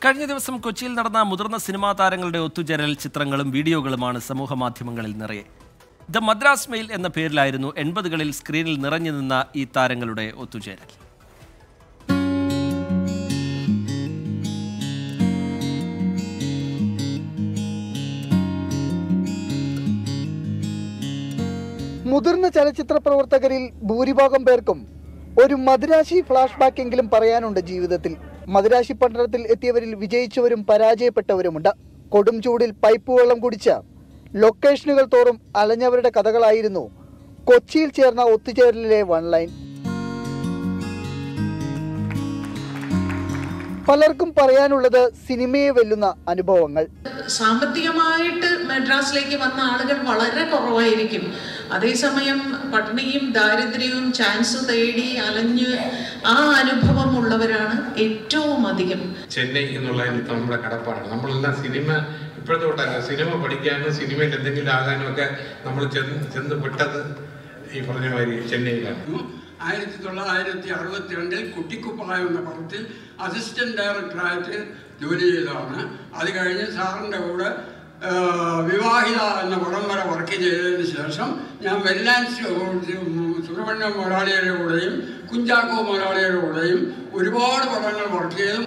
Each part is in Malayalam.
കഴിഞ്ഞ ദിവസം കൊച്ചിയിൽ നടന്ന മുതിർന്ന സിനിമാ താരങ്ങളുടെ ഒത്തുചേരൽ ചിത്രങ്ങളും വീഡിയോകളുമാണ് സമൂഹ മാധ്യമങ്ങളിൽ നിറയെ ദ മദ്രാസ് മെയിൽ എന്ന പേരിലായിരുന്നു എൺപതുകളിൽ സ്ക്രീനിൽ നിറഞ്ഞു നിന്ന ഈ താരങ്ങളുടെ ഒത്തുചേരൽ മുതിർന്ന ചലച്ചിത്ര പ്രവർത്തകരിൽ ഭൂരിഭാഗം പേർക്കും ഒരു മദിരാശി ഫ്ലാഷ് ബാക്ക് എങ്കിലും പറയാനുണ്ട് ജീവിതത്തിൽ മദിരാശി പട്ടണത്തിൽ എത്തിയവരിൽ വിജയിച്ചവരും പരാജയപ്പെട്ടവരുമുണ്ട് കൊടും ചൂടിൽ പൈപ്പ് വെള്ളം കുടിച്ച ലൊക്കേഷനുകൾ തോറും അലഞ്ഞവരുടെ കഥകളായിരുന്നു കൊച്ചിയിൽ ചേർന്ന ഒത്തുചേരലിലെ വൺ ലൈൻ പലർക്കും പറയാനുള്ളത് സിനിമയെ വെല്ലുന്ന അനുഭവങ്ങൾ സാമ്പത്തികമായിട്ട് മദ്രാസിലേക്ക് വന്ന ആളുകൾ വളരെ കുറവായിരിക്കും അതേസമയം പട്ടിണിയും ദാരിദ്ര്യവും ചാൻസ് തേടി അലഞ്ഞ് ആ അനുഭവമുള്ളവരാണ് ഏറ്റവും അധികം ചെന്നൈ എന്നുള്ളതിന് ഇപ്പം നമ്മുടെ കടപ്പാടാണ് നമ്മളെല്ലാം സിനിമ ഇപ്പോഴത്തെ തൊട്ടല്ല സിനിമ പഠിക്കാനും സിനിമയിൽ എന്തെങ്കിലും ആകാനും ഒക്കെ നമ്മൾ ചെന്ന് ചെന്ന് വിട്ടത് ഈ പറഞ്ഞ മാതിരി ചെന്നൈയിലാണ് ആയിരത്തി തൊള്ളായിരത്തി അറുപത്തി രണ്ടിൽ കുട്ടിക്കുപ്പായം എന്ന പടത്തിൽ അസിസ്റ്റന്റ് ഡയറക്ടറായിട്ട് ജോലി ചെയ്തതാണ് അത് കഴിഞ്ഞ് സാറിൻ്റെ കൂടെ ആ, വിവാഹിത എന്ന പടം വരെ വർക്ക് ചെയ്തതിന് ശേഷം ഞാൻ വെല്ലാൻസ് സുബ്രഹ്മണ്യ മലയാളിയുടെ കൂടെയും കുഞ്ചാക്കോ മലയാളിയുടെ കൂടെയും ഒരുപാട് പടങ്ങൾ വർക്ക് ചെയ്തു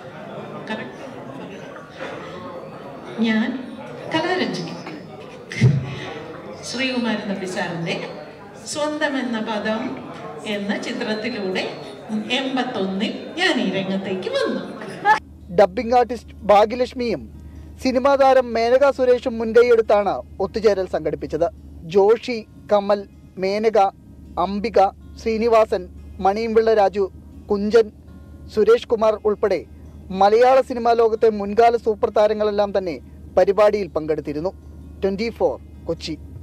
ഞാൻ കലാരഞ്ജിനി ശ്രീകുമാരൻ നമ്പി സാറിൻ്റെ സ്വന്തം എന്ന പദം എന്ന ചിത്രത്തിലൂടെ എൺപത്തൊന്നിൽ ഞാൻ ഈ രംഗത്തേക്ക് വന്നു ഡബ്ബിംഗ് ആർട്ടിസ്റ്റ് ഭാഗ്യലക്ഷ്മിയും സിനിമാ താരം മേനക സുരേഷും മുൻകൈയെടുത്താണ് ഒത്തുചേരൽ സംഘടിപ്പിച്ചത് ജോഷി കമൽ മേനക അംബിക ശ്രീനിവാസൻ മണിയമ്പിള്ള രാജു കുഞ്ചൻ സുരേഷ് കുമാർ ഉൾപ്പെടെ മലയാള സിനിമാ ലോകത്തെ മുൻകാല സൂപ്പർ താരങ്ങളെല്ലാം തന്നെ പരിപാടിയിൽ പങ്കെടുത്തിരുന്നു ട്വന്റി കൊച്ചി